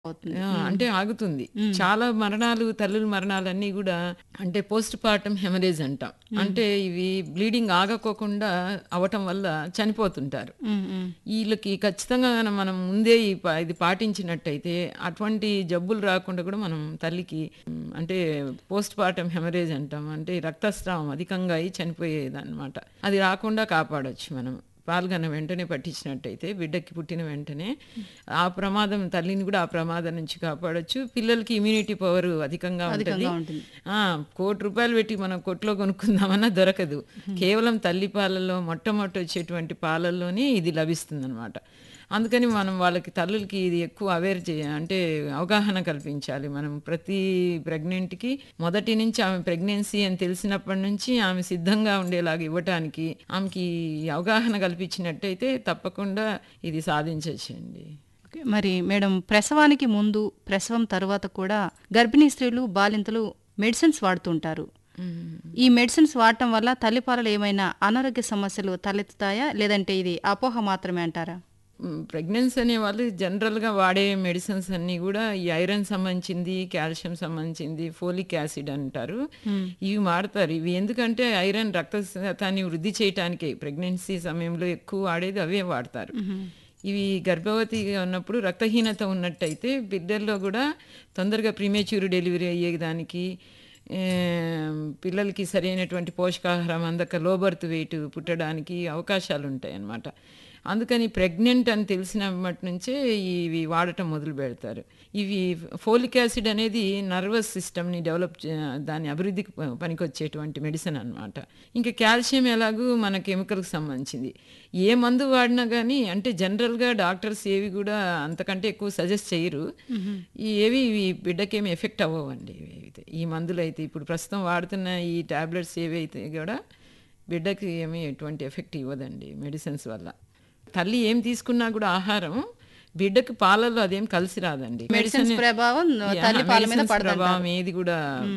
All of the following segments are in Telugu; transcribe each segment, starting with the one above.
అవుతుంది. ఆ, అంటే ఆగుతుంది చాలా మరణాలు తల్లుల మరణాలన్నీ కూడా అంటే పోస్ట్ పార్టం హెమరేజ్ అంటాం అంటే ఇవి బ్లీడింగ్ ఆగకోకుండా అవటం వల్ల చనిపోతుంటారు ఉమ్, ఉమ్. వీళ్ళకి ఖచ్చితంగా గనక మనం ముందే ఈ ప- ఇది పాటించినట్టయితే అటువంటి జబ్బులు రాకుండా కూడా మనం తల్లికి ఉమ్, అంటే పోస్ట్ పార్టం హెమరేజ్ అంటాం అంటే రక్తస్రావం అధికంగా అయి చనిపోయేది అనమాట అది రాకుండా కాపాడొచ్చు మనం పాల్గొన్న వెంటనే పట్టించినట్టయితే బిడ్డకి పుట్టిన వెంటనే ఆ ప్రమాదం తల్లిని కూడా ఆ ప్రమాదం నుంచి కాపాడొచ్చు పిల్లలకి ఇమ్యూనిటీ పవర్ అధికంగా ఉంటుంది అధికంగా ఉంటుంది. ఆ, కోటి రూపాయలు పెట్టి మనం కొట్లో కొనుక్కుందామన్నా దొరకదు కేవలం తల్లి పాలల్లో మొట్టమొదటి వచ్చేటువంటి పాలల్లోనే ఇది లభిస్తుంది అనమాట అందుకని మనం వాళ్ళకి తల్లులకి ఇది ఎక్కువ అవేర్ చేయ అంటే అవగాహన కల్పించాలి మనం ప్రతి ప్రెగ్నెంట్కి మొదటి నుంచి ఆమె ప్రెగ్నెన్సీ అని తెలిసినప్పటి నుంచి ఆమె సిద్ధంగా ఉండేలాగా ఇవ్వటానికి ఆమెకి ఈ అవగాహన కల్పించినట్టయితే తప్పకుండా ఇది సాధించవచ్చండి ఓకే. మరి మేడం ప్రసవానికి ముందు ప్రసవం తర్వాత కూడా గర్భిణీ స్త్రీలు బాలింతలు మెడిసిన్స్ వాడుతుంటారు ఈ మెడిసిన్స్ వాడటం వల్ల తల్లిపాలలో ఏమైనా అనారోగ్య సమస్యలు తలెత్తుతాయా లేదంటే ఇది అపోహ మాత్రమే అంటారా ప్రెగ్నెన్సీ అనే వాళ్ళు జనరల్గా వాడే మెడిసిన్స్ అన్నీ కూడా ఈ ఐరన్ సంబంధించింది కాల్షియం సంబంధించింది ఫోలిక్ యాసిడ్ అంటారు ఇవి వాడతారు ఇవి ఎందుకంటే ఐరన్ రక్తశాతాన్ని వృద్ధి చేయటానికే ప్రెగ్నెన్సీ సమయంలో ఎక్కువ వాడేది అవే వాడతారు ఇవి గర్భవతిగా ఉన్నప్పుడు రక్తహీనత ఉన్నట్టయితే బిడ్డల్లో కూడా తొందరగా ప్రీమేచ్యూర్ డెలివరీ అయ్యేదానికి ఏ, పిల్లలకి సరైనటువంటి పోషకాహారం అందక లో బర్త్ వెయిట్ పుట్టడానికి అవకాశాలు ఉంటాయి అన్నమాట అందుకని ప్రెగ్నెంట్ అని తెలిసినప్పటి నుంచే ఇవి వాడటం మొదలు పెడతారు ఇవి ఫోలిక్ యాసిడ్ అనేది నర్వస్ సిస్టమ్ని డెవలప్ చే- దాని అభివృద్ధికి ప- పనికొచ్చేటువంటి మెడిసిన్ అన్నమాట ఇంకా కాల్షియం ఎలాగూ మన కెమికల్కి సంబంధించింది ఏ మందు వాడినా కానీ అంటే జనరల్గా డాక్టర్స్ ఏవి కూడా అంతకంటే ఎక్కువ సజెస్ట్ చేయరు ఈ ఏవి ఇవి బిడ్డకేమి ఎఫెక్ట్ అవ్వవండి ఇవి అయితే ఈ మందులు అయితే ఇప్పుడు ప్రస్తుతం వాడుతున్న ఈ టాబ్లెట్స్ ఏవైతే కూడా బిడ్డకి ఏమీ ఎటువంటి ఎఫెక్ట్ ఇవ్వదండి మెడిసిన్స్ వల్ల తల్లి ఏం తీసుకున్నా కూడా ఆహారం బిడ్డకి పాలల్లో అదేం కలిసి రాదండి మెడిసిన్స్ Medicine- ప్రభావం యా, తల్లి పాల మీద medicines పడదంటారు. ప్రభావం ఏది కూడా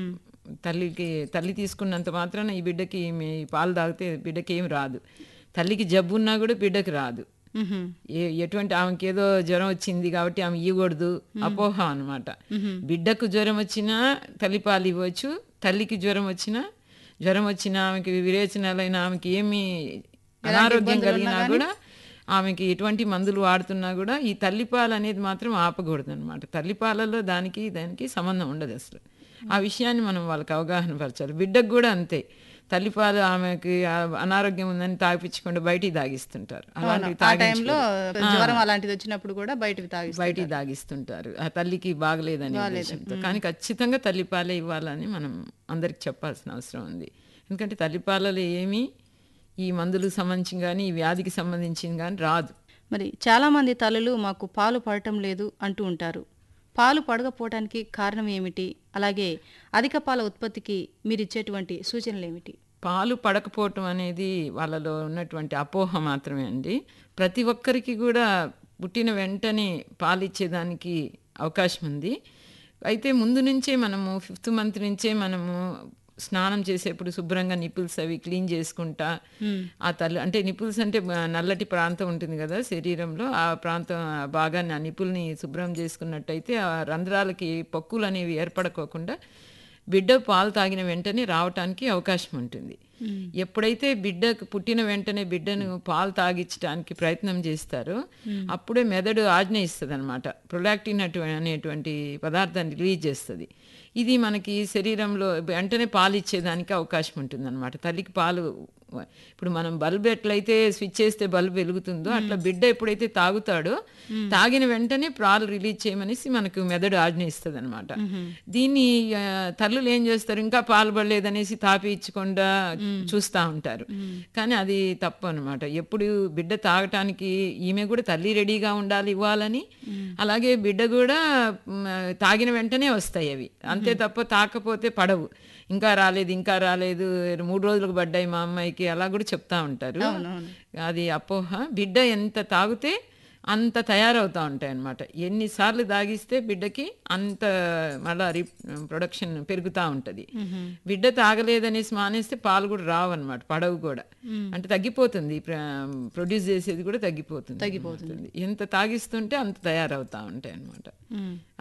తల్లికి తల్లి తీసుకున్నంత మాత్రాన ఈ బిడ్డకి మీ పాలు తాగితే బిడ్డకి ఏం రాదు తల్లికి జబ్బు ఉన్నా కూడా బిడ్డకి రాదు మ్హూ. ఏ ఎటువంటి ఆమెకి ఏదో జ్వరం వచ్చింది కాబట్టి ఆమె ఇవ్వకూడదు అపోహ అన్నమాట బిడ్డకు జ్వరం వచ్చినా తల్లిపాలు ఇవ్వచ్చు తల్లికి జ్వరం వచ్చినా జ్వరం వచ్చినా ఆమెకి విరేచనాలైన ఆమెకి ఏమి అనారోగ్యం కలిగినా కూడా ఆమెకి ఎటువంటి మందులు వాడుతున్నా కూడా ఈ తల్లిపాలు అనేది మాత్రం ఆపకూడదు అనమాట తల్లిపాలలో దానికి దానికి సంబంధం ఉండదు అసలు ఆ విషయాన్ని మనం వాళ్ళకి అవగాహన పరచాలి బిడ్డకు కూడా అంతే తల్లిపాలు ఆమెకి ఆ అనారోగ్యం ఉందని తాగిపించకుండా బయటికి తాగిస్తుంటారు అలాంటివి ఆ టైంలో తాగించకూడదు. జ్వరం అలాంటిది వచ్చినప్పుడు కూడా బయటకు తాగిస్తారు బయటికి తాగిస్తుంటారు ఆ తల్లికి బాగలేదని ఉద్దేశంతో కానీ ఖచ్చితంగా తల్లిపాలే ఇవ్వాలని మనం అందరికి చెప్పాల్సిన అవసరం ఉంది ఎందుకంటే తల్లిపాలలో ఏమీ ఈ మందులకు సంబంధించి కానీ ఈ వ్యాధికి సంబంధించింది కానీ రాదు మరి చాలా మంది తల్లులు మాకు పాలు పడటం లేదు అంటూ ఉంటారు పాలు పడకపోవడానికి కారణం ఏమిటి అలాగే అధిక పాల ఉత్పత్తికి మీరు ఇచ్చేటువంటి సూచనలు ఏమిటి పాలు పడకపోవటం అనేది వాళ్ళలో ఉన్నటువంటి అపోహ మాత్రమే అండి ప్రతి ఒక్కరికి కూడా పుట్టిన వెంటనే పాలు ఇచ్చేదానికి అవకాశం ఉంది అయితే ముందు నుంచే మనము ఫిఫ్త్ మంత్ నుంచే మనము స్నానం చేసేప్పుడు శుభ్రంగా నిపుల్స్ అవి క్లీన్ చేసుకుంటా ఆ తల్లి అంటే నిపుల్స్ అంటే మ- నల్లటి ప్రాంతం ఉంటుంది కదా శరీరంలో ఆ ప్రాంతం ఆ భాగాన్ని ఆ నిపుల్ని శుభ్రం చేసుకున్నట్టయితే ఆ రంధ్రాలకి పొక్కులు అనేవి ఏర్పడకోకుండా బిడ్డ పాలు తాగిన వెంటనే రావటానికి అవకాశం ఉంటుంది ఎప్పుడైతే బిడ్డకు పుట్టిన వెంటనే బిడ్డను పాలు తాగించడానికి ప్రయత్నం చేస్తారో అప్పుడే మెదడు ఆజ్ఞ ఇస్తుంది అనమాట ప్రొలాక్టిన్ అటు అనేటువంటి పదార్థాన్ని రిలీజ్ చేస్తుంది ఇది మనకి శరీరంలో వెంటనే పాలు ఇచ్చేదానికి అవకాశం ఉంటుంది అనమాట తల్లికి పాలు ఇప్పుడు మనం బల్బ్ ఎట్లయితే స్విచ్ చేస్తే బల్బ్ వెలుగుతుందో అట్లా బిడ్డ ఎప్పుడైతే తాగుతాడో తాగిన వెంటనే పాలు రిలీజ్ చేయమనేసి మనకు మెదడు ఆజ్ఞ ఇస్తుంది అనమాట దీన్ని ఆ, తల్లులు ఏం చేస్తారు ఇంకా పాలు పడలేదనేసి తాపి ఇచ్చకుండా చూస్తూ ఉంటారు కానీ అది తప్పు అనమాట ఎప్పుడు బిడ్డ తాగటానికి ఈమె కూడా తల్లి రెడీగా ఉండాలి ఇవ్వాలని అలాగే బిడ్డ కూడా మ్, తాగిన వెంటనే వస్తాయి అవి అంతే తప్ప తాకపోతే పడవు ఇంకా రాలేదు ఇంకా రాలేదు మూడు రోజులకు పడ్డాయి మా అమ్మాయికి అలా కూడా చెప్తా ఉంటారు అది అపోహ బిడ్డ ఎంత తాగితే అంత తయారవుతూ ఉంటాయి అన్నమాట ఎన్నిసార్లు తాగిస్తే బిడ్డకి అంత మళ్ళా రి ప్రొడక్షన్ పెరుగుతూ ఉంటుంది బిడ్డ తాగలేదనేసి మానేస్తే పాలు కూడా రావు అనమాట పడవు కూడా అంటే తగ్గిపోతుంది ప్రొడ్యూస్ చేసేది కూడా తగ్గిపోతుంది తగ్గిపోతుంది ఎంత తాగిస్తుంటే అంత తయారవుతూ ఉంటాయి అనమాట